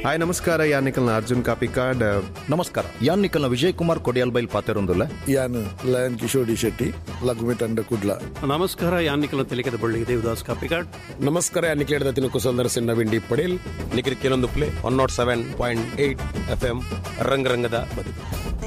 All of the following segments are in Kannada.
ಹಾಯ್ ನಮಸ್ಕಾರ ಯಾನಿಕಲ್ನ ಅರ್ಜುನ್ ಕಾಪಿಕಾಡ್ ನಮಸ್ಕಾರ ಯಾನ್ ನಿಖಲ್ನ ವಿಜಯ್ ಕುಮಾರ್ ಕೊಡಿಯಲ್ ಬೈಲ್ ಪಾತೆರೊಂದುಲ್ಲ ಯಾನ್ ಲಯನ್ ಕಿಶೋರ್ ಡಿ ಶೆಟ್ಟಿ ಲಘುಮಿ ತಂಡ ಕುಡ್ಲ ನಮಸ್ಕಾರ ಯಾನಿಕಲ ತೆಲಿಕದ ಬಳ್ಳಿ ದೇವದಾಸ್ ಕಾಪಿಕಾಡ್ ನಮಸ್ಕಾರ ನಿಖಿಲ್ ತಿನ್ನು ಕುಸಲ್ದರ ಸಿನ್ನ ವಿಂಡಿ ಪಡೇಲ್ ನಿಖಿಲ್ ಕೆಲವೊಂದು play one naught seven point eight F M ರಂಗರಂಗದ ಬದುಕು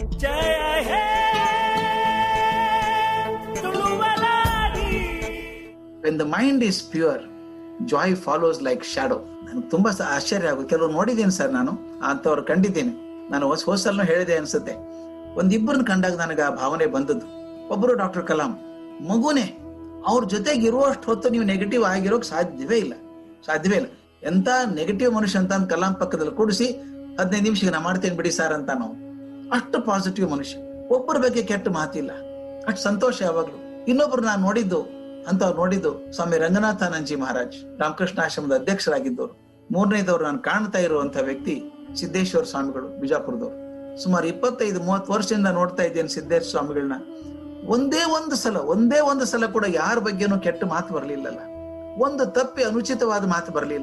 when the mind is pure joy follows like shadow ನನಗೆ ತುಂಬಾ ಸ- ಆಶ್ಚರ್ಯ ಆಗುತ್ತೆ ಕೆಲವರು ನೋಡಿದ್ದೀನಿ ಸರ್ ನಾನು ಅಂತವ್ರು ಕಂಡಿದ್ದೀನಿ ನಾನು ಹೊಸ ಹೊಸಲ್ನು ಹೇಳಿದೆ ಅನ್ಸುತ್ತೆ ಒಂದಿಬ್ಬರನ್ನ ಕಂಡಾಗ ನನಗೆ ಆ ಭಾವನೆ ಬಂದದ್ದು ಒಬ್ಬರು ಡಾಕ್ಟರ್ ಕಲಾಂ ಮಗುನೇ ಅವ್ರ ಜೊತೆಗೆ ಇರುವಷ್ಟು ಹೊತ್ತು ನೀವು ನೆಗೆಟಿವ್ ಆಗಿರೋಕ್ ಸಾಧ್ಯವೇ ಇಲ್ಲ ಸಾಧ್ಯವೇ ಇಲ್ಲ ಎಂತ ನೆಗೆಟಿವ್ ಮನುಷ್ಯ ಅಂತ ಅಂದ್ ಕಲಾಂ ಪಕ್ಕದಲ್ಲಿ ಕೂಡಿಸಿ ಹದಿನೈದು ನಿಮಿಷಕ್ಕೆ ನಾ ಮಾಡ್ತೇನೆ ಬಿಡಿ ಸರ್ ಅಂತ ನಾವು ಅಷ್ಟು ಪಾಸಿಟಿವ್ ಮನುಷ್ಯ ಒಬ್ಬರ ಬಗ್ಗೆ ಕೆಟ್ಟ ಮಾತಿಲ್ಲ ಅಷ್ಟು ಸಂತೋಷ ಯಾವಾಗ್ಲೂ ಇನ್ನೊಬ್ರು ನಾನು ನೋಡಿದ್ದು ಅಂತ ನೋಡಿದ್ದು ಸ್ವಾಮಿ ರಂಗನಾಥಾನಂಜಿ ಮಹಾರಾಜ್ ರಾಮಕೃಷ್ಣ ಆಶ್ರಮದ ಅಧ್ಯಕ್ಷರಾಗಿದ್ದವರು ಮೂರನೇದವ್ರು ನಾನು ಕಾಣ್ತಾ ಇರುವಂತ ವ್ಯಕ್ತಿ ಸಿದ್ದೇಶ್ವರ ಸ್ವಾಮಿಗಳು ಬಿಜಾಪುರದವ್ರು ಸುಮಾರು ಇಪ್ಪತ್ತೈದು ಮೂವತ್ತು ವರ್ಷದಿಂದ ನೋಡ್ತಾ ಇದ್ದೇನೆ ಸಿದ್ದೇಶ್ವರ ಸ್ವಾಮಿಗಳನ್ನ ಒಂದೇ ಒಂದು ಸಲ ಒಂದೇ ಒಂದು ಸಲ ಕೂಡ ಯಾರ ಬಗ್ಗೆನೂ ಕೆಟ್ಟ ಮಾತು ಬರಲಿಲ್ಲಲ್ಲ ಒಂದು ತಪ್ಪಿ ಅನುಚಿತವಾದ ಮಾತು ಬರಲಿಲ್ಲ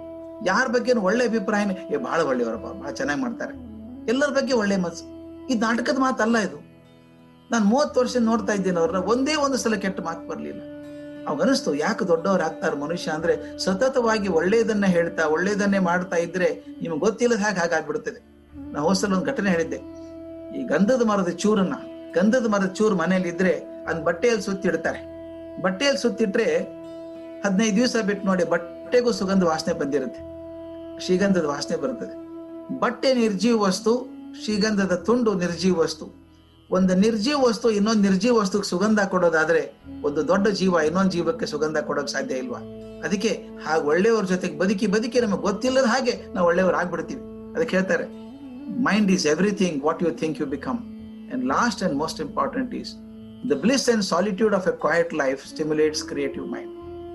ಯಾರ ಬಗ್ಗೆನೂ ಒಳ್ಳೆ ಅಭಿಪ್ರಾಯನೇ ಏ ಬಹಳ ಒಳ್ಳೆಯವರಪ್ಪ ಬಹಳ ಚೆನ್ನಾಗಿ ಮಾಡ್ತಾರೆ ಎಲ್ಲರ ಬಗ್ಗೆ ಒಳ್ಳೆ ಮನ್ಸು ಇದು ನಾಟಕದ ಮಾತಲ್ಲ ಇದು ನಾನು ಮೂವತ್ತು ವರ್ಷ ನೋಡ್ತಾ ಇದ್ದೇನೆ ಅವ್ರನ್ನ ಒಂದೇ ಒಂದು ಸಲ ಕೆಟ್ಟ ಮಾತು ಬರಲಿಲ್ಲ ಅವಾಗ ಅನಿಸ್ತು ಯಾಕೆ ದೊಡ್ಡವ್ರು ಆಗ್ತಾರೆ ಮನುಷ್ಯ ಅಂದ್ರೆ ಸತತವಾಗಿ ಒಳ್ಳೇದನ್ನ ಹೇಳ್ತಾ ಒಳ್ಳೇದನ್ನೇ ಮಾಡ್ತಾ ಇದ್ರೆ ನಿಮ್ಗೆ ಗೊತ್ತಿಲ್ಲದ ಹಾಗೆ ಹಾಗಾಗ್ಬಿಡುತ್ತದೆ ನಾ ಹೋಸಲ್ ಒಂದು ಘಟನೆ ಹೇಳಿದ್ದೆ ಈ ಗಂಧದ ಮರದ ಚೂರನ್ನ ಗಂಧದ ಮರದ ಚೂರು ಮನೇಲಿ ಇದ್ರೆ ಅದ್ ಬಟ್ಟೆಯಲ್ಲಿ ಸುತ್ತಿಡ್ತಾರೆ ಬಟ್ಟೆಯಲ್ಲಿ ಸುತ್ತಿಟ್ರೆ ಹದಿನೈದು ದಿವಸ ಬಿಟ್ಟು ನೋಡಿ ಬಟ್ಟೆಗೂ ಸುಗಂಧ ವಾಸನೆ ಬಂದಿರುತ್ತೆ ಶ್ರೀಗಂಧದ ವಾಸನೆ ಬರುತ್ತದೆ ಬಟ್ಟೆ ನಿರ್ಜೀವ ವಸ್ತು ಶ್ರೀಗಂಧದ ತುಂಡು ನಿರ್ಜೀವ ವಸ್ತು ಒಂದು ನಿರ್ಜೀವ ವಸ್ತು ಇನ್ನೊಂದು ನಿರ್ಜೀವ ವಸ್ತುಗೆ ಸುಗಂಧ ಕೊಡೋದಾದ್ರೆ ಒಂದು ದೊಡ್ಡ ಜೀವ ಇನ್ನೊಂದು ಜೀವಕ್ಕೆ ಸುಗಂಧ ಕೊಡೋಕ್ ಸಾಧ್ಯ ಇಲ್ವಾ ಅದಕ್ಕೆ ಹಾಗೆ ಒಳ್ಳೆಯವ್ರ ಜೊತೆಗೆ ಬದುಕಿ ಬದುಕಿ ನಮಗೆ ಗೊತ್ತಿಲ್ಲದ ಹಾಗೆ ನಾವು ಒಳ್ಳೆಯವ್ರು ಆಗ್ಬಿಡ್ತೀವಿ ಅದಕ್ಕೆ ಹೇಳ್ತಾರೆ mind is everything what you think you become and last and most important is the bliss and solitude of a quiet life stimulates creative mind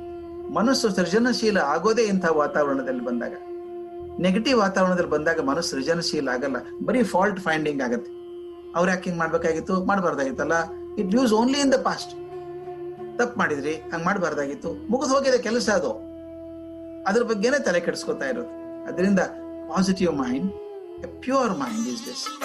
ಮನಸ್ಸು ಸೃಜನಶೀಲ ಆಗೋದೇ ಇಂಥ ವಾತಾವರಣದಲ್ಲಿ ಬಂದಾಗ ನೆಗೆಟಿವ್ ವಾತಾವರಣದಲ್ಲಿ ಬಂದಾಗ ಮನಸ್ಸು ಸೃಜನಶೀಲ ಆಗಲ್ಲ ಬರೀ ಫಾಲ್ಟ್ ಫೈಂಡಿಂಗ್ ಆಗತ್ತೆ ಅವ್ರು ಯಾಕೆ ಹಿಂಗ್ ಮಾಡ್ಬೇಕಾಗಿತ್ತು ಮಾಡಬಾರ್ದಾಗಿತ್ತಲ್ಲ it use only in the past ತಪ್ಪು ಮಾಡಿದ್ರಿ ಹಂಗ್ ಮಾಡಬಾರ್ದಾಗಿತ್ತು ಮುಗಿದು ಹೋಗಿದೆ ಕೆಲಸ ಅದು ಅದ್ರ ಬಗ್ಗೆನೇ ತಲೆ ಕೆಡಿಸ್ಕೊತಾ ಇರೋದು ಅದರಿಂದ positive mind pure mind is this